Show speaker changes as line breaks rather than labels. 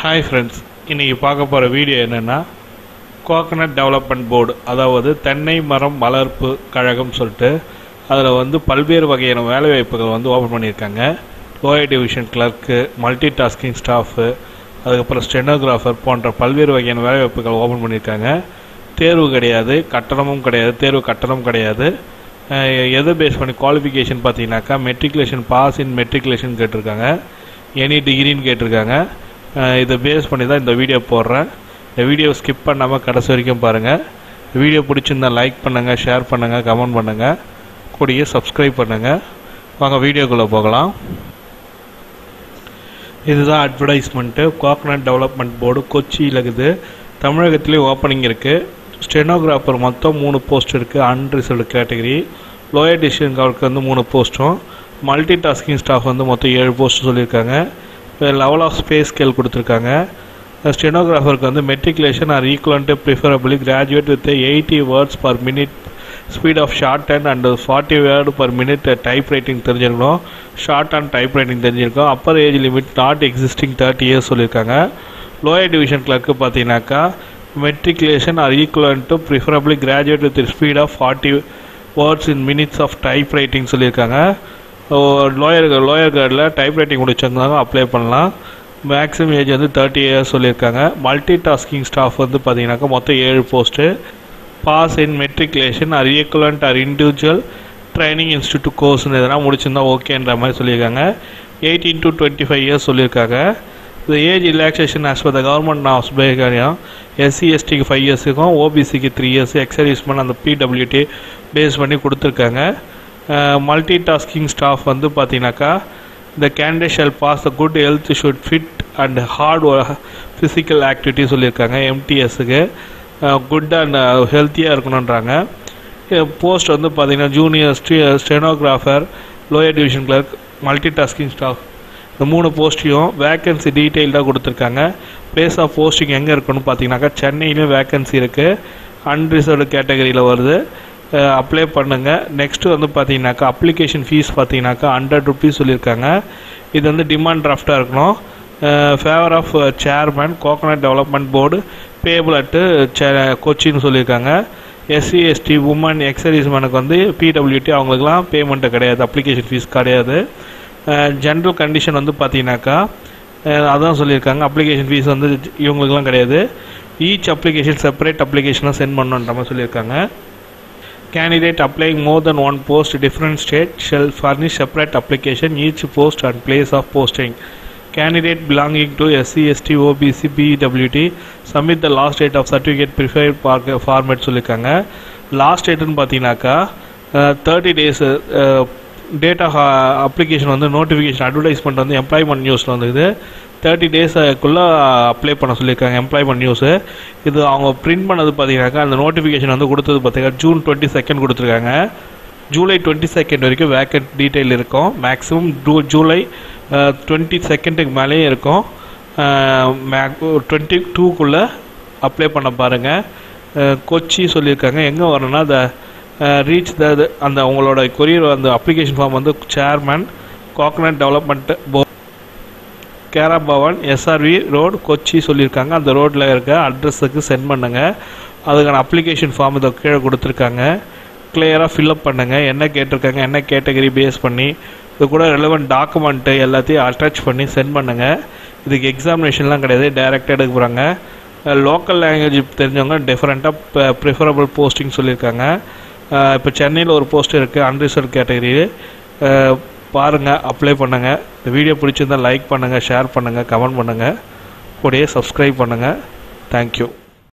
hi friends இன்றைக்கி பார்க்க போகிற வீடியோ என்னென்னா கோகனட் டெவலப்மெண்ட் போர்டு அதாவது தென்னை மரம் வளர்ப்பு கழகம் சொல்லிட்டு அதில் வந்து பல்வேறு வகையான வேலைவாய்ப்புகள் வந்து ஓப்பன் பண்ணியிருக்காங்க lower division clerk multi tasking staff அதுக்கப்புறம் ஸ்டெனோகிராஃபர் போன்ற பல்வேறு வகையான வேலைவாய்ப்புகள் ஓப்பன் பண்ணியிருக்காங்க தேர்வு கிடையாது கட்டணமும் கிடையாது தேர்வு கட்டணம் கிடையாது அஹ் எதை பேஸ் பண்ணி குவாலிஃபிகேஷன் பார்த்தீங்கன்னாக்கா மெட்ரிகுலேஷன் பாஸ் இன் மெட்ரிகுலேஷன் கேட்டிருக்காங்க எனி டிகிரின்னு கேட்டிருக்காங்க அஹ் இதை பேஸ் பண்ணி தான் இந்த வீடியோ போடுறேன் இந்த வீடியோ ஸ்கிப் பண்ணாமல் கடைசி வரைக்கும் பாருங்கள் வீடியோ பிடிச்சிருந்தா லைக் பண்ணுங்கள் ஷேர் பண்ணுங்கள் கமெண்ட் பண்ணுங்கள் கூடிய சப்ஸ்கிரைப் பண்ணுங்கள் வாங்க வீடியோக்குள்ளே போகலாம் இதுதான் அட்வர்டைஸ்மெண்ட்டு கோகனட் டெவலப்மெண்ட் போர்டு கொச்சியில் இருக்குது தமிழகத்துலேயும் ஓப்பனிங் இருக்குது ஸ்டெனோகிராஃபர் மொத்தம் மூணு போஸ்ட் இருக்குது அன்ரிசர்வ்டு கேட்டகரி லோயர் டிசிஷன் கவர்க்கு வந்து மூணு போஸ்ட்டும் மல்டி டாஸ்கிங் ஸ்டாஃப் வந்து மொத்தம் ஏழு போஸ்ட் சொல்லியிருக்காங்க லெவல் ஆஃப் ஸ்பேஸ் ஸ்கேல் கொடுத்துருக்காங்க ஸ்டெனோகிராஃபருக்கு வந்து matriculation or equivalent preferably graduate with eighty words per minute speed of short and and forty word per minute type writing தெரிஞ்சிருக்கணும் ஷார்ட் அண்ட் டைப் ரைட்டிங் தெரிஞ்சிருக்கும் upper age limit not existing thirty years சொல்லியிருக்காங்க lower division clerk பார்த்தீங்கன்னாக்கா matriculation or equivalent to preferably graduate with speed of forty words in minutes of type writing சொல்லியிருக்காங்க lower lower கார்டில் type writing முடிச்சிருந்தாங்க apply பண்ணலாம் maximum age வந்து thirty years சொல்லியிருக்காங்க multi tasking staff வந்து பார்த்தீங்கன்னாக்கா மொத்தம் ஏழு post pass in matriculation or equivalent or individual training institute கோர்ஸ்னு எதனா முடிச்சிருந்தா ஓகேன்ற மாதிரி சொல்லியிருக்காங்க eighteen to twenty five years சொல்லியிருக்காங்க இந்த age relaxation as per the government of பேகாரியம் எஸ்சி எஸ்டிக்கு ஃபைவ் இயர்ஸுக்கும் ஓபிசிக்கு த்ரீ இயர்ஸ் எக்ஸர்வீஸ்மேன் அந்த பிடபிள்யூடி பேஸ் பண்ணி கொடுத்துருக்காங்க மல்டி டாஸ்கிங் ஸ்டாஃப் வந்து பார்த்தீங்கன்னாக்கா the candidate shall pass the good health should fit and heart physical activity சொல்லியிருக்காங்க எம்டிஎஸ்ஸுக்கு குட் அண்ட் ஹெல்த்தியாக இருக்கணுன்றாங்க போஸ்ட் வந்து பார்த்தீங்கன்னா ஜூனியர் ஸ்டீ stenographer lower division clerk multi tasking staff இந்த மூணு போஸ்ட்டையும் வேக்கன்சி டீட்டெயில்டாக கொடுத்துருக்காங்க பிளேஸ் ஆஃப் போஸ்டிங் எங்கே இருக்குன்னு பார்த்தீங்கன்னாக்கா சென்னையிலையும் வேக்கன்சி இருக்குது அன்ரிசர்வ்டு கேட்டகரியில் வருது அப்ளை பண்ணுங்கள் நெக்ஸ்ட்டு வந்து பார்த்தீங்கன்னாக்கா அப்ளிகேஷன் ஃபீஸ் பார்த்தீங்கன்னாக்கா ஹண்ட்ரட் ருபீஸ் சொல்லியிருக்காங்க இது வந்து டிமாண்ட் டிராஃப்டாக இருக்கணும் favour of chairman coconut development board payable at கொச்சின்னு சொல்லியிருக்காங்க எஸ்சி எஸ்டி உமன் எக்ஸர்வீஸ்மேனுக்கு வந்து பிடபிள்யூடி அவங்களுக்குலாம் பேமெண்ட்டு கிடையாது அப்ளிகேஷன் ஃபீஸ் கிடையாது ஜென்ரல் கண்டிஷன் வந்து பார்த்தீங்கன்னாக்கா அதான் சொல்லியிருக்காங்க அப்ளிகேஷன் ஃபீஸ் வந்து இவங்களுக்குலாம் கிடையாது ஈச் அப்ளிகேஷன் செப்பரேட் அப்ளிகேஷனாக சென்ட் பண்ணுன்ற மாதிரி சொல்லியிருக்காங்க candidate applying more than one post different state shall furnish separate application each post and place of posting candidate belonging to SC ST OBC PWT submit the last date of certificate preferred format சொல்லியிருக்காங்க last டேட்டுன்னு பார்த்தீங்கன்னாக்கா thirty days date of application வந்து notification advertisement வந்து employment நியூஸில் வந்துது thirty டேஸுக்குள்ளே apply பண்ண சொல்லியிருக்காங்க employment news இது அவங்க பிரிண்ட் பண்ணது பார்த்தீங்கன்னாக்கா அந்த நோட்டிஃபிகேஷன் வந்து கொடுத்தது பார்த்தீங்கன்னா ஜூன் டுவெண்ட்டி செகண்ட் கொடுத்துருக்காங்க ஜூலை டுவெண்ட்டி செகண்ட் வரைக்கும் வேக்கன்ட் டீட்டெயில் இருக்கும் மேக்ஸிமம் ஜூ ஜூலை டுவெண்ட்டி செகண்டுக்கு மேலேயும் இருக்கும் டுவெண்ட்டி டூக்குள்ளே அப்ளை பண்ண பாருங்கள் கொச்சி சொல்லியிருக்காங்க எங்கே வரணும்னா அந்த ரீச் த அந்த அவங்களோட கொரியர் அந்த அப்ளிகேஷன் ஃபார்ம் வந்து சேர்மேன் கோகனட் டெவலப்மெண்ட் போ கேரா பவன் எஸ்ஆர்வி ரோடு கொச்சி சொல்லியிருக்காங்க அந்த ரோட்டில் இருக்க அட்ரஸுக்கு சென்ட் பண்ணுங்கள் அதுக்கான அப்ளிகேஷன் ஃபார்ம் இதை கீழே கொடுத்துருக்காங்க கிளியராக ஃபில்அப் பண்ணுங்கள் என்ன கேட்டிருக்காங்க என்ன கேட்டகரி பேஸ் பண்ணி இது கூட ரெலவெண்ட் டாக்குமெண்ட்டு எல்லாத்தையும் அட்டாச் பண்ணி சென்ட் பண்ணுங்கள் இதுக்கு எக்ஸாமினேஷன்லாம் கிடையாது டைரெக்டாக எடுக்க போகிறாங்க லோக்கல் லாங்குவேஜ் தெரிஞ்சவங்க டிஃப்ரெண்ட்டாக ப்ரிஃபரபிள் போஸ்டிங் சொல்லியிருக்காங்க இப்போ சென்னையில் ஒரு போஸ்ட் இருக்குது அன்ரிசர்வ் கேட்டகரி பாருங்கள் அப்ளை பண்ணுங்கள் இந்த வீடியோ பிடிச்சிருந்தால் லைக் பண்ணுங்கள் ஷேர் பண்ணுங்கள் கமெண்ட் பண்ணுங்கள் கூடயே சப்ஸ்கிரைப் பண்ணுங்கள் தேங்க்யூ